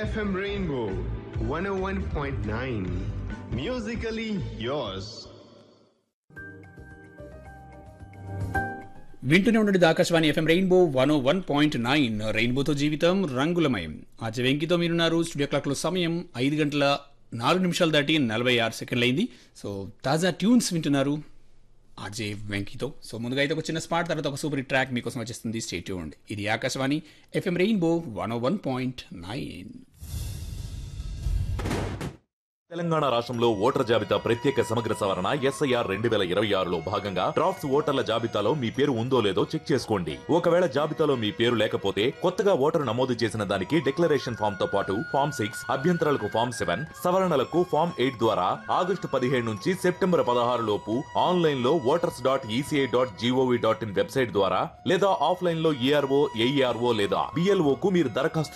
FM Rainbow 101.9. Musically yours. వింటూనే ఉండండి Akashvani FM rainbow one one point nine రెయిన్బోతో జీవితం రంగులమయం ఆ వెంకితో మీరున్నారు స్టూడియో క్లాక్లో సమయం ఐదు గంటల నాలుగు నిమిషాలు దాటి నలభై ఆరు సెకండ్లు అయింది సో తాజా ట్యూన్స్ వింటున్నారు ఆర్జే వెంకితో సో ముందుగా అయితే ఒక చిన్న స్పాట్ తర్వాత ఒక సూపర్ ట్రాక్ మీకోసం వచ్చేస్తుంది స్టేట్ ఉండి ఇది Akashvani FM rainbow one one point nine Telangana రాష్ట్రంలో ఓటర్ జాబితా ప్రత్యేక సమగ్ర సవరణ ఎస్ఐఆర్ రెండు వేల ఇరవై ఆరులో భాగంగా డ్రాఫ్ట్స్ ఓటర్ల జాబితాలో మీ పేరు ఉందో లేదో చెక్ చేసుకోండి ఒకవేళ జాబితాలో మీ పేరు లేకపోతే కొత్తగా ఓటరు నమోదు చేసిన దానికి డిక్లరేషన్ ఫామ్ తో పాటు ఫామ్ సిక్స్ అభ్యంతరాలకు ఫామ్ సెవెన్ సవరణలకు ఫామ్ ఎయిట్ ద్వారా ఆగస్టు పదిహేడు నుంచి సెప్టెంబర్ పదహారు లోపు ఆన్లైన్ లో voters dot ECI dot GOV dot in website ద్వారా లేదా ఆఫ్లైన్ లో ఏఆర్ఓ ఏఈఆర్ఓ లేదా బిఎల్ఓ కు మీరు దరఖాస్తు